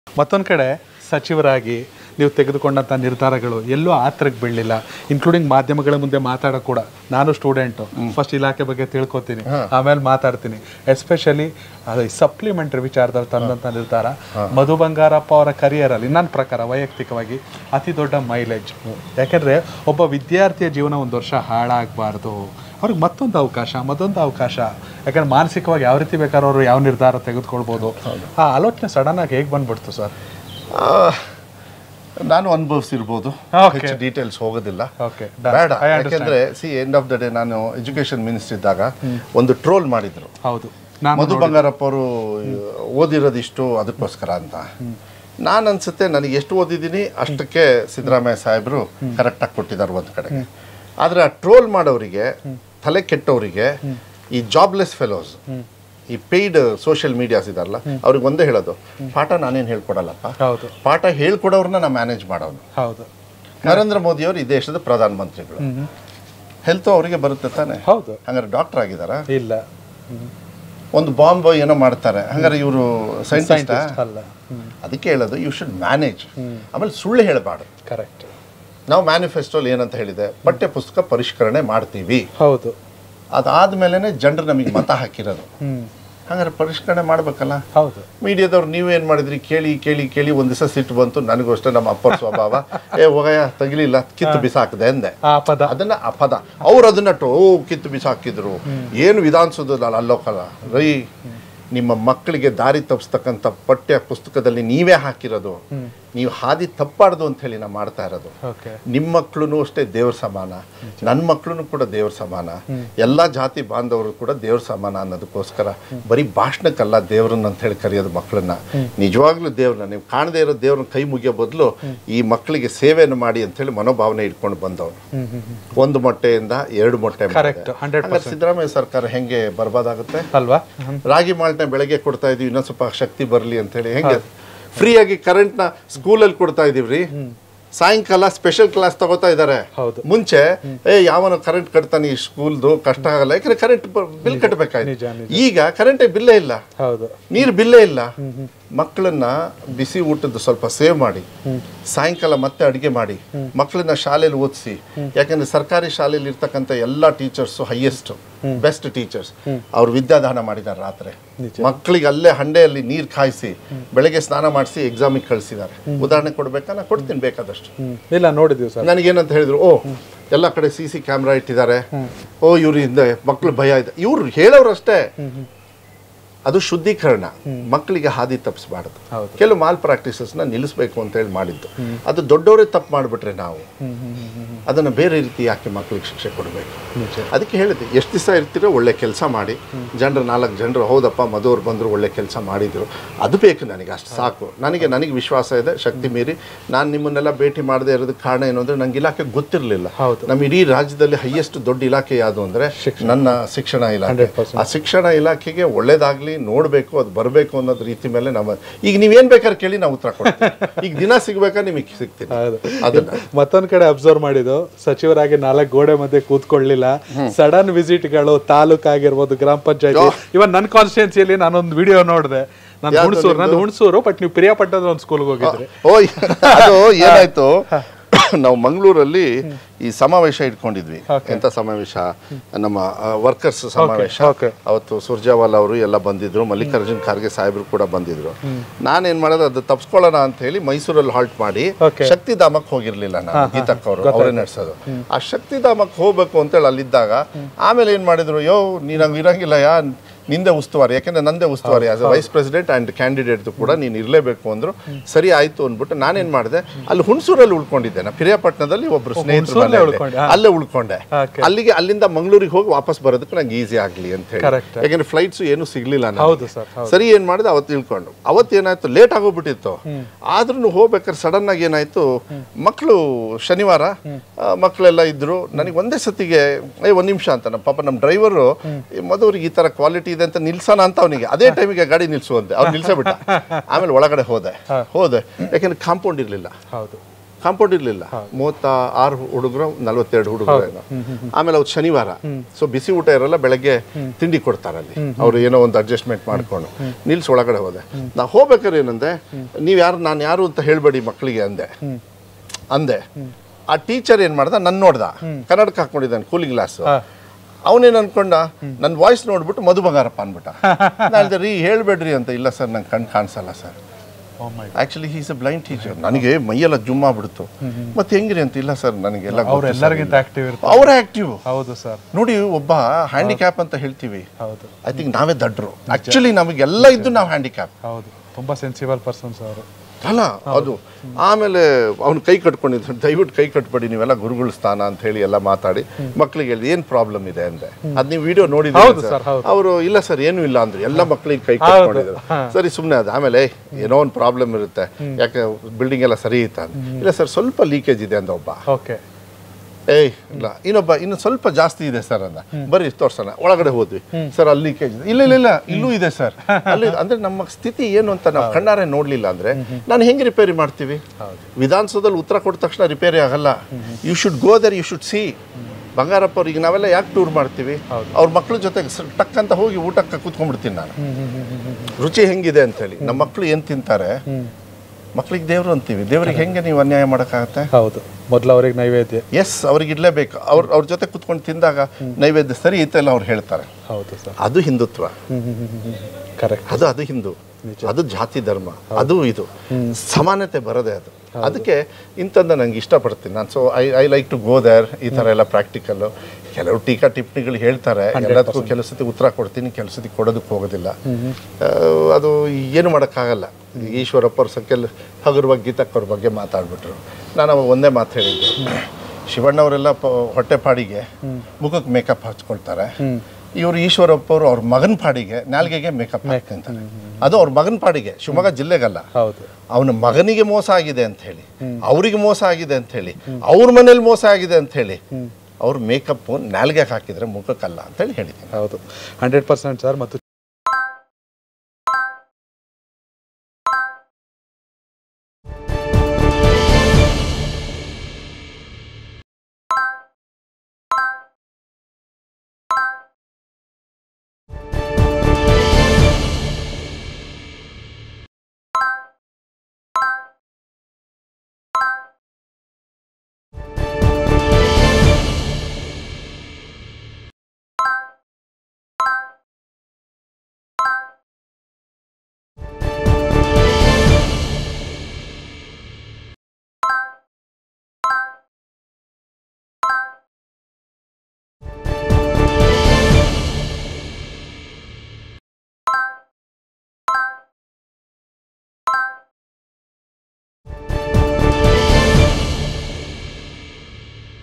ಮತ್ತೊಂದು ಕಡೆ ಸಚಿವರಾಗಿ ನೀವು ತೆಗೆದುಕೊಂಡಂಥ ನಿರ್ಧಾರಗಳು ಎಲ್ಲೂ ಆತರಕ್ಕೆ ಬೀಳಲಿಲ್ಲ ಇನ್ಕ್ಲೂಡಿಂಗ್ ಮಾಧ್ಯಮಗಳ ಮುಂದೆ ಮಾತಾಡೋ ಕೂಡ ನಾನು ಸ್ಟೂಡೆಂಟು ಫಸ್ಟ್ ಇಲಾಖೆ ಬಗ್ಗೆ ತಿಳ್ಕೊತೀನಿ ಆಮೇಲೆ ಮಾತಾಡ್ತೀನಿ ಎಸ್ಪೆಷಲಿ ಸಪ್ಲಿಮೆಂಟರಿ ವಿಚಾರದಲ್ಲಿ ತಂದಂಥ ನಿರ್ಧಾರ ಮಧು ಬಂಗಾರಪ್ಪ ಅವರ ಕರಿಯರಲ್ಲಿ ನನ್ನ ಪ್ರಕಾರ ವೈಯಕ್ತಿಕವಾಗಿ ಅತಿ ದೊಡ್ಡ ಮೈಲೇಜ್ ಯಾಕೆಂದರೆ ಒಬ್ಬ ವಿದ್ಯಾರ್ಥಿಯ ಜೀವನ ಒಂದು ವರ್ಷ ಹಾಳಾಗಬಾರ್ದು ಅವ್ರಿಗೆ ಮತ್ತೊಂದು ಅವಕಾಶ ಮತ್ತೊಂದು ಅವಕಾಶ ಯಾಕಂದ್ರೆ ಮಾನಸಿಕವಾಗಿ ಯಾವ ರೀತಿ ಬೇಕಾದ್ರೂ ಅವರು ಯಾವ ನಿರ್ಧಾರ ತೆಗೆದುಕೊಳ್ಬೋದು ಆ ಆಲೋಚನೆ ಸಡನ್ ಆಗಿ ಹೇಗೆ ಬಂದ್ಬಿಡ್ತು ಸರ್ ಆ, ನಾನು ಅನುಭವಿಸಿರ್ಬೋದು Okay. ಹೆಚ್ಚು ಡೀಟೇಲ್ಸ್ ಹೋಗೋದಿಲ್ಲ ಓಕೆ ಬೇಡ ಯಾಕೆಂದ್ರೆ see end of the day ನಾನು ಎಜುಕೇಶನ್ ಮಿನಿಸ್ಟರ್ ಇದ್ದಾಗ ಒಂದು ಟ್ರೋಲ್ ಮಾಡಿದ್ರು ಹೌದು ನಾನು ಮಧು ಬಂಗಾರಪ್ಪ ಅವರು ಓದಿರೋದಿಷ್ಟು ಅದಕ್ಕೋಸ್ಕರ ಅಂತ ನಾನು ಅನ್ಸುತ್ತೆ ನನಗೆ ಎಷ್ಟು ಓದಿದ್ದೀನಿ ಅಷ್ಟಕ್ಕೆ ಸಿದ್ದರಾಮಯ್ಯ ಸಾಹೇಬರು ಕರೆಕ್ಟಾಗಿ ಕೊಟ್ಟಿದ್ದಾರೆ ಒಂದು ಕಡೆಗೆ ಆದರೆ ಆ ಟ್ರೋಲ್ ಮಾಡೋರಿಗೆ ತಲೆ ಕೆಟ್ಟವರಿಗೆ ಈ ಜಾಬ್ಲೆಸ್ ಫೆಲೋಸ್ ಈ ಪೇಯ್ಡ್ ಸೋಷಿಯಲ್ ಮೀಡಿಯಾಸ್ ಇದಾರಲ್ಲ ಅವ್ರಿಗೆ ಒಂದೇ ಹೇಳೋದು ಪಾಠ ನಾನೇನು ಹೇಳ್ಕೊಡಲ್ಲಪ್ಪ ಹೌದು ಪಾಠ ಹೇಳ್ಕೊಡೋರನ್ನ ನಾ ಮ್ಯಾನೇಜ್ ಮಾಡೋನು ಹೌದು ನರೇಂದ್ರ ಮೋದಿ ಅವರು ಈ ದೇಶದ ಪ್ರಧಾನಮಂತ್ರಿಗಳು ಹೆಲ್ತ್ ಅವರಿಗೆ ಬರುತ್ತೆ ತಾನೆ ಹೌದು ಹಂಗಾರೆ ಡಾಕ್ಟರ್ ಆಗಿದಾರ ಇಲ್ಲ ಒಂದು ಬಾಂಬ್ ಏನೋ ಮಾಡ್ತಾರೆ ಹಂಗಾರೆ ಇವರು ಸೈಂಟಿಸ್ಟ್ ಅಲ್ಲ ಅದಕ್ಕೆ ಹೇಳೋದು ಯು ಶುಡ್ ಮ್ಯಾನೇಜ್ ಆಮೇಲೆ ಸುಳ್ಳು ಹೇಳಬಾರ್ದು ಕರೆಕ್ಟ್ ನಾವು ಮ್ಯಾನಿಫೆಸ್ಟೋಲ್ ಏನಂತ ಹೇಳಿದೆ ಪಠ್ಯ ಪುಸ್ತಕ ಪರಿಷ್ಕರಣೆ ಮಾಡ್ತೀವಿ ಹೌದು ಅದಾದ್ಮೇಲೆ ಜನರು ನಮಗೆ ಮತ ಹಾಕಿರೋದು ಹ್ಮ್ ಹಂಗಾರೆ ಪರಿಷ್ಕರಣೆ ಮಾಡ್ಬೇಕಲ್ಲ ಹೌದು ಮೀಡಿಯಾದವ್ರು ನೀವೇನು ಮಾಡಿದ್ರಿ ಕೇಳಿ ಕೇಳಿ ಕೇಳಿ ಒಂದು ದಿವಸ ಸಿಟ್ಟು ಬಂತು ನನಗೂ ಅಷ್ಟೇ ನಮ್ಮ ಅಪ್ಪರ ಸ್ವಭಾವ ಏ ಹೋಗಯ್ಯ ತಗಿಲಿಲ್ಲ ಕಿತ್ತು ಬಿಸಾಕದೆ ಅಂದೆ ಆ ಪದ ಅದನ್ನ ಆ ಪದ ಅವ್ರು ಅದನ್ನ ಟು- ಓ ಕಿತ್ತು ಬಿಸಾಕಿದ್ರು ಏನು ವಿಧಾನಸೌಧದಲ್ಲಿ ಅಲ್ಲೋಕಲ್ಲ ರೈ ನಿಮ್ಮ ಮಕ್ಕಳಿಗೆ ದಾರಿ ತಪ್ಪಿಸ್ತಕ್ಕಂಥ ಪಠ್ಯ ಪುಸ್ತಕದಲ್ಲಿ ನೀವೇ ಹಾಕಿರೋದು ನೀವು ಹಾದಿ ತಪ್ಪಾಡ್ದು ಅಂತ ಹೇಳಿ ನಾವು ಮಾಡ್ತಾ ಇರೋದು ಓಕೆ ನಿಮ್ಮ ಮಕ್ಕಳು ಅಷ್ಟೇ ದೇವ್ರ ಸಮಾನ ನನ್ನ ಮಕ್ಕಳು ಕೂಡ ದೇವ್ರ ಸಮಾನ ಎಲ್ಲ ಜಾತಿ ಬಾಂಧವರು ಕೂಡ ದೇವ್ರ ಸಮಾನ ಅನ್ನೋದಕ್ಕೋಸ್ಕರ ಬರೀ ಭಾಷಣಕ್ಕಲ್ಲ ದೇವ್ರನ್ನ ಅಂತ ಹೇಳಿ ಕರೆಯೋದು ಮಕ್ಕಳನ್ನ ನಿಜವಾಗ್ಲೂ ದೇವ್ರನ್ನ ನೀವು ಕಾಣದೇ ಇರೋ ದೇವ್ರನ್ನ ಕೈ ಮುಗಿಯೋ ಬದಲು ಈ ಮಕ್ಕಳಿಗೆ ಸೇವೆಯನ್ನು ಮಾಡಿ ಅಂತ ಹೇಳಿ ಮನೋಭಾವನೆ ಇಟ್ಕೊಂಡು ಬಂದವನು ಹ್ಮ್ ಹ್ಮ್ ಹ್ಮ್. ಒಂದು ಮೊಟ್ಟೆಯಿಂದ ಎರಡು ಮೊಟ್ಟೆ ಮಾಡಿದೆ. ಕರೆಕ್ಟ್ ಹಂಡ್ರೆಡ್ ಹಂಗಾರೆ ಸಿದ್ದರಾಮಯ್ಯ ಸರ್ಕಾರ ಹೆಂಗೆ ಬರ್ಬಾದಾಗುತ್ತೆ ಅಲ್ವಾ ಹ್ಮ್. ರಾಗಿ ಮಾಲ್ಟ್ನ ಬೆಳಗ್ಗೆ ಕೊಡ್ತಾ ಇದೀವಿ ಇನ್ನೊಂದು ಸ್ವಲ್ಪ ಶಕ್ತಿ ಬರಲಿ ಅಂತ ಹೇಳಿ ಹೆಂಗೆ ಫ್ರೀಯಾಗಿ ಕರೆಂಟ್ನ ಸ್ಕೂಲಲ್ಲಿ ಕೊಡ್ತಾ ಇದೀವ್ರಿ ಸಾಯಂಕಾಲ ಸ್ಪೆಷಲ್ ಕ್ಲಾಸ್ ತಗೋತಾ ಇದ್ದಾರೆ ಹೌದು ಮುಂಚೆ ಏ ಯಾವನ ಕರೆಂಟ್ ಕಟ್ತಾನೆ ಈ ಸ್ಕೂಲ್ದು ಕಷ್ಟ ಆಗಲ್ಲ ಯಾಕಂದ್ರೆ ಕರೆಂಟ್ ಬಿಲ್ ಕಟ್ಟಬೇಕಾಯ್ತು ನಿಜ ನಿಜ ಈಗ ಕರೆಂಟೇ ಬಿಲ್ಲೇ ಇಲ್ಲ ಹೌದು ನೀರು ಬಿಲ್ಲೇ ಇಲ್ಲ ಮಕ್ಕಳನ್ನ ಬಿಸಿ ಊಟದ ಸ್ವಲ್ಪ ಸೇವ್ ಮಾಡಿ ಸಾಯಂಕಾಲ ಮತ್ತೆ ಅಡುಗೆ ಮಾಡಿ ಮಕ್ಕಳನ್ನ ಶಾಲೆಯಲ್ಲಿ ಓದಿಸಿ ಯಾಕಂದ್ರೆ ಸರ್ಕಾರಿ ಶಾಲೆಯಲ್ಲಿ ಇರ್ತಕ್ಕಂಥ ಎಲ್ಲ ಟೀಚರ್ಸು ಹೈಯೆಸ್ಟ್ ಬೆಸ್ಟ್ ಟೀಚರ್ಸ್ ಅವ್ರು ವಿದ್ಯಾದಾನ ಮಾಡಿದ್ದಾರೆ ರಾತ್ರಿ ಮಕ್ಕಳಿಗೆ ಅಲ್ಲೇ ಹಂಡೆಯಲ್ಲಿ ನೀರು ಕಾಯಿಸಿ ಬೆಳಗ್ಗೆ ಸ್ನಾನ ಮಾಡಿಸಿ ಎಕ್ಸಾಮಿಗೆ ಕಳಿಸಿದ್ದಾರೆ ಉದಾಹರಣೆ ಕೊಡ್ಬೇಕಾ ನಾ ಕೊಡ್ತೀನಿ ಬೇಕಾದಷ್ಟು ಹ್ಮ್. ಇಲ್ಲ ನೋಡಿದೀವಿ ಸರ್ ನನಗೇನಂತ ಹೇಳಿದ್ರು ಓ ಎಲ್ಲ ಕಡೆ ಸಿ ಸಿ ಕ್ಯಾಮ್ರಾ ಇಟ್ಟಿದ್ದಾರೆ ಓ ಇವ್ರು ಹಿಂದೆ ಮಕ್ಕಳು ಭಯ ಇದೆ ಇವ್ರು ಹೇಳೋರು ಅಷ್ಟೇ ಅದು ಶುದ್ಧೀಕರಣ ಮಕ್ಕಳಿಗೆ ಹಾದಿ ತಪ್ಪಿಸಬಾರ್ದು ಹೌದು. ಕೆಲವು ಮಾಲ್ ಪ್ರಾಕ್ಟೀಸಸ್ನ ನಿಲ್ಲಿಸಬೇಕು ಅಂತ ಹೇಳಿ ಮಾಡಿದ್ದು ಅದು ದೊಡ್ಡವರೇ ತಪ್ಪು ಮಾಡಿಬಿಟ್ರೆ ನಾವು ಹ್ಮ್ ಹ್ಮ್ ಹ್ಮ್ ಹ್ಮ್. ಅದನ್ನು ಬೇರೆ ರೀತಿ ಯಾಕೆ ಮಕ್ಕಳಿಗೆ ಶಿಕ್ಷೆ ಕೊಡಬೇಕು ನಿಜ ಅದಕ್ಕೆ ಹೇಳಿದೆ ಎಷ್ಟು ದಿವಸ ಇರ್ತೀರೋ ಒಳ್ಳೆ ಕೆಲಸ ಮಾಡಿ ಜನರು ನಾಲ್ಕು ಜನರು ಹೌದಪ್ಪ ಮಧುವ್ರು ಬಂದರು ಒಳ್ಳೆ ಕೆಲಸ ಮಾಡಿದರು ಅದು ಬೇಕು ನನಗೆ ಅಷ್ಟು ಸಾಕು ನನಗೆ ನನಗೆ ವಿಶ್ವಾಸ ಇದೆ ಶಕ್ತಿ ಮೀರಿ ನಾನು ನಿಮ್ಮನ್ನೆಲ್ಲ ಭೇಟಿ ಮಾಡದೇ ಇರೋದಕ್ಕೆ ಕಾರಣ ಏನು ಅಂದರೆ ನಂಗೆ ಇಲಾಖೆ ಗೊತ್ತಿರಲಿಲ್ಲ ಹೌದು. ನಮ್ಮ ಇಡೀ ರಾಜ್ಯದಲ್ಲಿ ಹೈಯೆಸ್ಟ್ ದೊಡ್ಡ ಇಲಾಖೆ ಯಾವುದು ಅಂದರೆ ನನ್ನ ಶಿಕ್ಷಣ ಇಲಾಖೆ 100%. ಆ ಶಿಕ್ಷಣ ಇಲಾಖೆಗೆ ಒಳ್ಳೇದಾಗ್ಲಿ ನೋಡಬೇಕು ಅದು ಬರಬೇಕು ಅನ್ನೋದು ರೀತಿ ಮೇಲೆ ನಮ್ಮ ಈಗ ನೀವೇನು ಬೇಕಾದ್ರೆ ಕೇಳಿ ನಾವು ಉತ್ತರ ಕೊಡ್ತೀವಿ ಈಗ ದಿನ ಸಿಗ್ಬೇಕಾ ನಿಮಗೆ ಸಿಗ್ತೀನಿ ಹೌದು ಅದನ್ನ ಮತ್ತೊಂದ್ ಕಡೆ ಅಬ್ಸರ್ವ್ ಮಾಡಿದ್ದು ಸಚಿವರಾಗಿ ನಾಲ್ಕು ಗೋಡೆ ಮಧ್ಯೆ ಕೂತ್ಕೊಳ್ಳಿಲ್ಲ ಸಡನ್ ವಿಸಿಟ್ಗಳು ತಾಲೂಕ್ ಆಗಿರ್ಬೋದು ಗ್ರಾಮ ಪಂಚಾಯತಿ ಇವನ್ ನನ್ನ ಕಾನ್ಸ್ಟಿಟ್ಯೂನ್ಸಿಯಲ್ಲಿ ನಾನೊಂದು ವಿಡಿಯೋ ನೋಡಿದೆ ನಾನು ಯಾವ್ದು ಹುಣಸೂರು ನಂದು ಹುಣಸೂರು ಬಟ್ ನೀವು ಪ್ರಿಯಾಪಟ್ಟದ ಒಂದು ಸ್ಕೂಲ್ಗೆ ಹೋಗಿದ್ರಿ ಓ ಅದು ಏನಾಯ್ತು ನಾವು ಮಂಗಳೂರಲ್ಲಿ ಈ ಸಮಾವೇಶ ಇಟ್ಕೊಂಡಿದ್ವಿ ಎಂತ ಸಮಾವೇಶ ನಮ್ಮ ವರ್ಕರ್ಸ್ ಸಮಾವೇಶ okay. ಅವತ್ತು ಸುರ್ಜಾವಾಲ್ ಅವರು ಎಲ್ಲ ಬಂದಿದ್ರು ಮಲ್ಲಿಕಾರ್ಜುನ್ ಖರ್ಗೆ ಸಾಹೇಬರು ಕೂಡ ಬಂದಿದ್ರು ನಾನೇನ್ ಮಾಡೋದು ಅದು ತಪ್ಸ್ಕೊಳ್ಳೋಣ ಅಂತ ಹೇಳಿ ಮೈಸೂರಲ್ಲಿ ಹಾಲ್ಟ್ ಮಾಡಿ Okay. ಶಕ್ತಿಧಾಮಕ್ಕೆ ಹೋಗಿರ್ಲಿಲ್ಲ ನಾನು ಗೀತಕ್ಕ ಅವರು ಅವರೇ ನಡೆಸೋದು ಆ ಶಕ್ತಿಧಾಮಕ್ಕೆ ಹೋಗ್ಬೇಕು ಅಂತೇಳಿ ಅಲ್ಲಿದ್ದಾಗ ಆಮೇಲೆ ಏನ್ ಮಾಡಿದ್ರು ಯೋ ನೀನು ಹಂಗೆ ಇರಂಗಿಲ್ಲ ಯಾ ನಿಂದೆ ಉಸ್ತುವಾರಿ ಯಾಕೆಂದ್ರೆ ನಂದೇ ಉಸ್ತುವಾರಿ as vice president and candidate ಕೂಡ ನೀನು ಇರಲೇಬೇಕು ಅಂದ್ರು ಸರಿ ಆಯ್ತು ಅಂದ್ಬಿಟ್ಟು ನಾನೇನ್ ಮಾಡಿದೆ ಅಲ್ಲಿ ಹುಣಸೂರಲ್ಲಿ ಉಳ್ಕೊಂಡಿದ್ದೆ ನಾ ಪಿರಿಯಾಪಟ್ಟಣದಲ್ಲಿ ಒಬ್ರು ಸ್ನೇಹಿತರು ಹುಣಸೂರಲ್ಲೇ ಮನೆಯಲ್ಲಿ. ಉಳ್ಕೊಂಡೆ, ಹಾ. ಅಲ್ಲೇ ಉಳ್ಕೊಂಡೆ Okay. ಅಲ್ಲಿಗೆ ಅಲ್ಲಿಂದ ಮಂಗಳೂರಿಗೆ ಹೋಗಿ ವಾಪಸ್ ಬರೋದಕ್ಕೆ ನಂಗೆ ಈಸಿ ಆಗ್ಲಿ ಅಂತ ಹೇಳಿ Correct. ಯಾಕಂದ್ರೆ ಫ್ಲೈಟ್ಸ್ ಏನು ಸಿಗ್ಲಿಲ್ಲ ನನಗೆ. ಹೌದು ಸರ್ ಹೌದು ಸರಿ ಏನ್ ಮಾಡಿದೆ ಅವತ್ತು ಇಳ್ಕೊಂಡು ಅವತ್ತು ಏನಾಯ್ತು ಲೇಟ್ ಆಗೋಗ್ಬಿಟ್ಟಿತ್ತು ಆದ್ರೂ ಹೋಗ್ಬೇಕಾದ್ರೆ ಸಡನ್ ಆಗಿ ಏನಾಯ್ತು ಮಕ್ಕಳು ಶನಿವಾರ ಆ, ಮಕ್ಕಳೆಲ್ಲ ಇದ್ರು ನನಗೆ ಒಂದೇ ಸತಿಗೆ ಏ ಒಂದ್ ನಿಮಿಷ ಅಂತ ನಮ್ಮ ಪಾಪ ನಮ್ಮ ಡ್ರೈವರು ಮದುವ್ರಿಗೆ ಈ ತರ ಕ್ವಾಲಿಟಿ ಇದೆ ಅಂತ ನಿಲ್ಸೋಣ ಅಂತ ಅವನಿಗೆ ಅದೇ ಟೈಮಿಗೆ ಗಾಡಿ ನಿಲ್ಸುವಂತೆ ಅವ್ನು ನಿಲ್ಸೇ ಬಿಟ್ಟ ಆಮೇಲೆ ಒಳಗಡೆ ಹೋದೆ ಹೋದೆ ಯಾಕೆಂದ್ರೆ ಕಾಂಪೌಂಡ್ ಇರಲಿಲ್ಲ ಹೌದು ಕಾಂಪೌಂಡ್ ಇರಲಿಲ್ಲ ಮೂವತ್ತ ಆರು ಹುಡುಗರು ನಲ್ವತ್ತೆರಡು ಹುಡುಗರು ಏನೋ ಆಮೇಲೆ ಅವ್ರು ಶನಿವಾರ ಸೊ ಬಿಸಿ ಊಟ ಇರಲ್ಲ ಬೆಳಗ್ಗೆ ತಿಂಡಿ ಕೊಡ್ತಾರೆ ಅಲ್ಲಿ ಅವ್ರು ಏನೋ ಒಂದು ಅಡ್ಜಸ್ಟ್ಮೆಂಟ್ ಮಾಡ್ಕೊಂಡು ನಿಲ್ಸ್ ಒಳಗಡೆ ಹೋದೆ ನಾ ಹೋಗ್ಬೇಕಾದ್ರೆ ಏನಂದೆ ನೀವು ಯಾರು ನಾನು ಯಾರು ಅಂತ ಹೇಳ್ಬೇಡಿ ಮಕ್ಕಳಿಗೆ ಅಂದೆ ಅಂದೆ ಆ ಟೀಚರ್ ಏನ್ ಮಾಡ್ದ ನನ್ನ ನೋಡ್ದ ಕನ್ನಡಕ ಹಾಕೊಂಡಿದ್ದಾನೆ ಕೂಲಿಂಗ್ ಗ್ಲಾಸ್ ಅವನೇನು ಅನ್ಕೊಂಡ ನನ್ನ ವಾಯ್ಸ್ ನೋಡ್ಬಿಟ್ಟು ಮಧು ಬಂಗಾರಪ್ಪ ಅನ್ಬಿಟ್ಟ ನಾನು ಹೇಳ್ದೆ ರೀ ಹೇಳ್ಬೇಡ್ರಿ ಅಂತ ಇಲ್ಲ ಸರ್ ನಂಗೆ ಕಣ್ಣು ಕಾಣಿಸಲ್ಲ sir oh my actually is a blind teacher ನನಗೆ ಮೈಯೆಲ್ಲ ಜುಮ್ ಆಗ್ಬಿಡ್ತು ಮತ್ತೆ ಹೆಂಗ್ರಿ ಅಂತ ಇಲ್ಲ ಸರ್ ನನಗೆಲ್ಲ ಅವ್ರು ಎಲ್ಲರಿಗಿಂತ ಆಕ್ಟಿವ್ ಇರ್ತಾರೆ ಅವರ ಆಕ್ಟಿವ್ ಹೌದು ಸರ್ ನೋಡಿ ಒಬ್ಬ ಹ್ಯಾಂಡಿಕ್ಯಾಪ್ ಅಂತ ಹೇಳ್ತೀವಿ ಹೌದು ಐ ಥಿಂಕ್ ನಾವೇ ದಡ್ರು ಆಕ್ಚುಲಿ ನಮಗೆಲ್ಲ ಇದ್ದು ನಾವು ಹ್ಯಾಂಡಿಕ್ಯಾಪ್ ಹೌದು ತುಂಬಾ ಸೆನ್ಸಿಬಲ್ ಪರ್ಸನ್ಸ್ ಅವರು ಅಲ್ಲ ಅದು ಆಮೇಲೆ ಅವ್ನು ಕೈ ಕಟ್ಕೊಂಡಿದ್ದು ದಯವಿಟ್ಟು ಕೈ ಕಟ್ಬೇಡಿ ನೀವೆಲ್ಲ ಗುರುಗಳ ಸ್ಥಾನ ಅಂತ ಹೇಳಿ ಎಲ್ಲ ಮಾತಾಡಿ ಮಕ್ಳಿಗೆ ಹೇಳಿ ಏನ್ ಪ್ರಾಬ್ಲಮ್ ಇದೆ ಅಂದ್ರೆ ಅದ್ ನೀವು ವಿಡಿಯೋ ಹೌದು ನೋಡಿದ್ರೆ sir, ಹೌದು. ಅವರು ಇಲ್ಲ ಸರ್ ಏನು ಇಲ್ಲ ಅಂದ್ರೆ ಎಲ್ಲ ಮಕ್ಳಿಗೆ ಕೈ ಕಟ್ಕೊಂಡಿದ್ರು ಸರಿ ಸುಮ್ಮನೆ ಅದು ಆಮೇಲೆ "ಏಯ್, ಏನೋ ಒಂದು ಪ್ರಾಬ್ಲಮ್ ಇರುತ್ತೆ ಯಾಕೆ ಬಿಲ್ಡಿಂಗ್ ಎಲ್ಲ ಸರಿ ಇತ್ತ ಅಂತ ಇಲ್ಲ ಸರ್ ಸ್ವಲ್ಪ ಲೀಕೇಜ್ ಇದೆ ಅಂದ ಒಬ್ಬ ಓಕೆ ಏಯ್ ಇಲ್ಲ ಇನ್ನೊಬ್ಬ ಇನ್ನು ಸ್ವಲ್ಪ ಜಾಸ್ತಿ ಇದೆ ಸರ್ ಅಂದ ಬರ್ರಿ ತೋರ್ಸೋಣ ಒಳಗಡೆ ಹೋದ್ವಿ ಸರ್ ಅಲ್ಲಿ ಲೀಕೇಜ್ ಇದೆ ಇಲ್ಲ ಇಲ್ಲ ಇಲ್ಲ ಇಲ್ಲೂ ಇದೆ ಸರ್ ಅಲ್ಲಿ ಅಂದ್ರೆ ನಮ್ಮ ಸ್ಥಿತಿ ಏನು ಅಂತ ನಾವು ಕಣ್ಣಾರೆ ನೋಡ್ಲಿಲ್ಲ ಅಂದ್ರೆ ನಾನು ಹೆಂಗೆ ರಿಪೇರಿ ಮಾಡ್ತೀವಿ ವಿಧಾನಸೌಧದಲ್ಲಿ ಉತ್ತರ ಕೊಟ್ಟ ತಕ್ಷಣ ರಿಪೇರಿ ಆಗಲ್ಲ you should go there you should see Bangarappa ಅವ್ರಿಗೆ ನಾವೆಲ್ಲ ಯಾಕೆ ಟೂರ್ ಮಾಡ್ತೀವಿ ಅವ್ರ ಮಕ್ಳ ಜೊತೆಗೆ ಸ- ಟಕ್ ಅಂತ ಹೋಗಿ ಊಟಕ್ಕೆ ಕೂತ್ಕೊಂಡ್ಬಿಡ್ತೀನಿ ನಾನು ರುಚಿ ಹೆಂಗಿದೆ ಅಂತೇಳಿ ನಮ್ಮ ಮಕ್ಕಳು ಏನು ತಿಂತಾರೆ ಮಕ್ಳಿಗೆ ದೇವ್ರು ಅಂತೀವಿ ದೇವ್ರಿಗೆ ಹೆಂಗೆ ನೀವು ಅನ್ಯಾಯ ಮಾಡೋಕ್ಕಾಗತ್ತೆ ಹೌದು ಮೊದಲು ಅವ್ರಿಗೆ ನೈವೇದ್ಯ ಎಸ್ ಅವ್ರಿಗೆ ಇಡ್ಲೇಬೇಕು ಅವ್ರ ಅವ್ರ ಜೊತೆ ಕುತ್ಕೊಂಡು ತಿಂದಾಗ ನೈವೇದ್ಯ ಸರಿ ಐತೆಲ್ಲ ಅವ್ರು ಹೇಳ್ತಾರೆ ಹೌದು ಸರ್ ಅದು ಹಿಂದುತ್ವ ಕರೆಕ್ಟ್ ಅದು ಅದು ಹಿಂದೂ ಅದು ಜಾತಿ ಧರ್ಮ ಅದು ಇದು ಸಮಾನತೆ ಬರದೆ ಅದು ಅದಕ್ಕೆ ಇಂಥದ್ದು ನಂಗೆ ಇಷ್ಟಪಡ್ತೀನಿ ನಾನು so I I like to go there ಈ ಥರ ಎಲ್ಲ ಪ್ರಾಕ್ಟಿಕಲ್ಲು ಕೆಲವು ಟೀಕಾ ಟಿಪ್ಪಣಿಗಳು ಹೇಳ್ತಾರೆ ಎಲ್ಲದಕ್ಕೂ ಕೆಲವು ಸತಿ ಉತ್ತರ ಕೊಡ್ತೀನಿ ಕೆಲವು ಸತಿ ಕೊಡೋದಕ್ಕೆ ಹೋಗೋದಿಲ್ಲ ಆ, ಅದು ಏನು ಮಾಡೋಕ್ಕಾಗಲ್ಲ ಈಶ್ವರಪ್ಪ ಅವ್ರ ಸಂಖ್ಯೆಲ್ ಹಗುರವಾಗಿ ಗೀತಕ್ಕವ್ರ ಬಗ್ಗೆ ಮಾತಾಡ್ಬಿಟ್ರು ನಾನು ಅವಾಗ ಒಂದೇ ಮಾತು ಹೇಳಿದ್ದು ಶಿವಣ್ಣವರೆಲ್ಲ ಪ ಹೊಟ್ಟೆ ಪಾಡಿಗೆ ಮುಖಕ್ಕೆ ಮೇಕಪ್ ಹಚ್ಕೊಳ್ತಾರೆ ಇವರು ಈಶ್ವರಪ್ಪ ಅವರು ಅವ್ರ ಮಗನ ಪಾಡಿಗೆ ನಾಲ್ಗೆಗೆ ಮೇಕಪ್ ಹಾಕ್ತಿಂತಾರೆ ಅದು ಅವ್ರ ಮಗನ ಪಾಡಿಗೆ ಶಿವಮೊಗ್ಗ ಜಿಲ್ಲೆಗಲ್ಲ ಹೌದು ಅವನ ಮಗನಿಗೆ ಮೋಸ ಆಗಿದೆ ಅಂತ ಹೇಳಿ ಅವರಿಗೆ ಮೋಸ ಆಗಿದೆ ಅಂತ ಹೇಳಿ ಅವ್ರ ಮನೇಲಿ ಮೋಸ ಆಗಿದೆ ಅಂತ ಹೇಳಿ ಅವ್ರ ಮೇಕಪ್ ನಾಲ್ಗೆಗೆ ಹಾಕಿದ್ರೆ ಮುಖಕ್ಕಲ್ಲ ಅಂತ ಹೇಳಿ ಹೇಳಿದ್ದೀನಿ ಹೌದು ಹಂಡ್ರೆಡ್ ಪರ್ಸೆಂಟ್ ಸರ್ ಮತ್ತು